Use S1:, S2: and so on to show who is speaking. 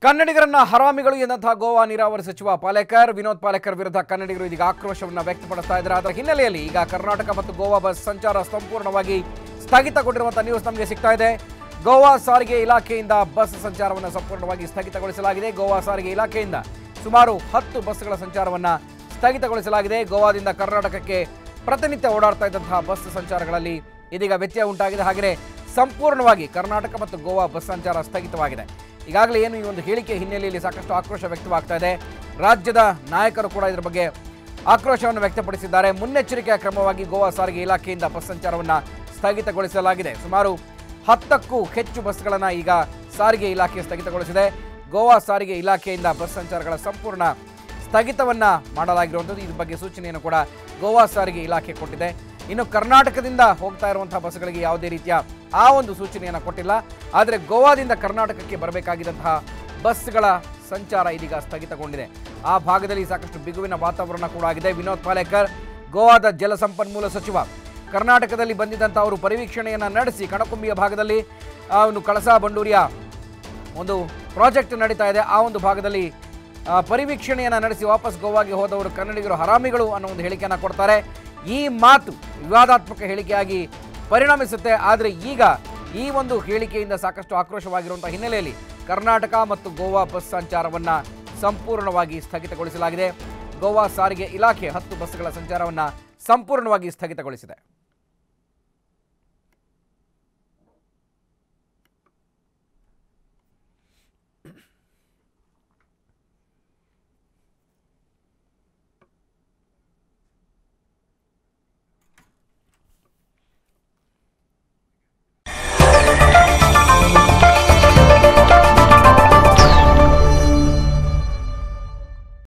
S1: ಕನ್ನಡಿಗರನ್ನ ಹರಾಮಿಗಳು ಎಂದಂತಹ ಗೋವಾ ನೀರಾವರಿ ಸಚಿವ ಪಾಲೇಕರ್ ವಿನೋದ್ ಪಾಲೇಕರ್ ವಿರುದ್ಧ ಕನ್ನಡಿಗರು ಇದೀಗ ಆಕ್ರೋಶವನ್ನ ವ್ಯಕ್ತಪಡಿಸ್ತಾ ಇದ್ದಾರೆ ಅದರ ಹಿನ್ನೆಲೆಯಲ್ಲಿ ಈಗ ಕರ್ನಾಟಕ ಮತ್ತು ಗೋವಾ ಬಸ್ ಸಂಚಾರ ಸಂಪೂರ್ಣವಾಗಿ ಸ್ಥಗಿತಗೊಂಡಿರುವಂತಹ ನ್ಯೂಸ್ ನಮಗೆ ಸಿಗ್ತಾ ಇದೆ ಗೋವಾ ಸಾರಿಗೆ ಇಲಾಖೆಯಿಂದ ಬಸ್ ಸಂಚಾರವನ್ನು ಸಂಪೂರ್ಣವಾಗಿ ಸ್ಥಗಿತಗೊಳಿಸಲಾಗಿದೆ ಗೋವಾ ಸಾರಿಗೆ ಇಲಾಖೆಯಿಂದ ಸುಮಾರು ಹತ್ತು ಬಸ್ಗಳ ಸಂಚಾರವನ್ನ ಸ್ಥಗಿತಗೊಳಿಸಲಾಗಿದೆ ಗೋವಾದಿಂದ ಕರ್ನಾಟಕಕ್ಕೆ ಪ್ರತಿನಿತ್ಯ ಓಡಾಡ್ತಾ ಇದ್ದಂತಹ ಬಸ್ ಸಂಚಾರಗಳಲ್ಲಿ ಇದೀಗ ವ್ಯತ್ಯಯ ಉಂಟಾಗಿದೆ ಹಾಗೆಯೇ ಸಂಪೂರ್ಣವಾಗಿ ಕರ್ನಾಟಕ ಮತ್ತು ಗೋವಾ ಬಸ್ ಸಂಚಾರ ಸ್ಥಗಿತವಾಗಿದೆ ಈಗಾಗಲೇ ಏನು ಈ ಒಂದು ಹೇಳಿಕೆ ಹಿನ್ನೆಲೆಯಲ್ಲಿ ಸಾಕಷ್ಟು ಆಕ್ರೋಶ ವ್ಯಕ್ತವಾಗ್ತಾ ಇದೆ ರಾಜ್ಯದ ನಾಯಕರು ಕೂಡ ಇದರ ಬಗ್ಗೆ ಆಕ್ರೋಶವನ್ನು ವ್ಯಕ್ತಪಡಿಸಿದ್ದಾರೆ ಮುನ್ನೆಚ್ಚರಿಕೆಯ ಕ್ರಮವಾಗಿ ಗೋವಾ ಸಾರಿಗೆ ಇಲಾಖೆಯಿಂದ ಬಸ್ ಸಂಚಾರವನ್ನು ಸ್ಥಗಿತಗೊಳಿಸಲಾಗಿದೆ ಸುಮಾರು ಹತ್ತಕ್ಕೂ ಹೆಚ್ಚು ಬಸ್ಗಳನ್ನು ಈಗ ಸಾರಿಗೆ ಇಲಾಖೆ ಸ್ಥಗಿತಗೊಳಿಸಿದೆ ಗೋವಾ ಸಾರಿಗೆ ಇಲಾಖೆಯಿಂದ ಬಸ್ ಸಂಚಾರಗಳ ಸಂಪೂರ್ಣ ಸ್ಥಗಿತವನ್ನ ಮಾಡಲಾಗಿರುವಂಥದ್ದು ಇದ್ರ ಬಗ್ಗೆ ಸೂಚನೆಯನ್ನು ಕೂಡ ಗೋವಾ ಸಾರಿಗೆ ಇಲಾಖೆ ಕೊಟ್ಟಿದೆ ಇನ್ನು ಕರ್ನಾಟಕದಿಂದ ಹೋಗ್ತಾ ಇರುವಂತಹ ಬಸ್ಗಳಿಗೆ ಯಾವುದೇ ರೀತಿಯ ಆ ಒಂದು ಸೂಚನೆಯನ್ನು ಕೊಟ್ಟಿಲ್ಲ ಆದರೆ ಗೋವಾದಿಂದ ಕರ್ನಾಟಕಕ್ಕೆ ಬರಬೇಕಾಗಿದ್ದಂತಹ ಬಸ್ಗಳ ಸಂಚಾರ ಇದೀಗ ಸ್ಥಗಿತಗೊಂಡಿದೆ ಆ ಭಾಗದಲ್ಲಿ ಸಾಕಷ್ಟು ಬಿಗುವಿನ ವಾತಾವರಣ ಕೂಡ ಆಗಿದೆ ವಿನೋದ್ ಪಾಲೇಕರ್ ಗೋವಾದ ಜಲಸಂಪನ್ಮೂಲ ಸಚಿವ ಕರ್ನಾಟಕದಲ್ಲಿ ಬಂದಿದ್ದಂಥ ಅವರು ಪರಿವೀಕ್ಷಣೆಯನ್ನು ನಡೆಸಿ ಕಣಕುಂಬಿಯ ಭಾಗದಲ್ಲಿ ಆ ಒಂದು ಕಳಸಾ ಬಂಡೂರಿಯ ಒಂದು ಪ್ರಾಜೆಕ್ಟ್ ನಡೀತಾ ಇದೆ ಆ ಒಂದು ಭಾಗದಲ್ಲಿ ಆ, ಪರಿವೀಕ್ಷಣೆಯನ್ನು ನಡೆಸಿ ವಾಪಸ್ ಗೋವಾಗೆ ಹೋದವರು ಕನ್ನಡಿಗರು ಹರಾಮಿಗಳು ಅನ್ನೋ ಒಂದು ಹೇಳಿಕೆಯನ್ನು ಕೊಡ್ತಾರೆ ಈ ಮಾತು ವಿವಾದಾತ್ಮಕ ಹೇಳಿಕೆಯಾಗಿ ಪರಿಣಮಿಸುತ್ತೆ ಆದರೆ ಈಗ ಈ ಒಂದು ಹೇಳಿಕೆಯಿಂದ ಸಾಕಷ್ಟು ಆಕ್ರೋಶವಾಗಿರುವಂತಹ ಹಿನ್ನೆಲೆಯಲ್ಲಿ ಕರ್ನಾಟಕ ಮತ್ತು ಗೋವಾ ಬಸ್ ಸಂಚಾರವನ್ನು ಸಂಪೂರ್ಣವಾಗಿ ಸ್ಥಗಿತಗೊಳಿಸಲಾಗಿದೆ ಗೋವಾ ಸಾರಿಗೆ ಇಲಾಖೆ ಹತ್ತು ಬಸ್ಗಳ ಸಂಚಾರವನ್ನು ಸಂಪೂರ್ಣವಾಗಿ ಸ್ಥಗಿತಗೊಳಿಸಿದೆ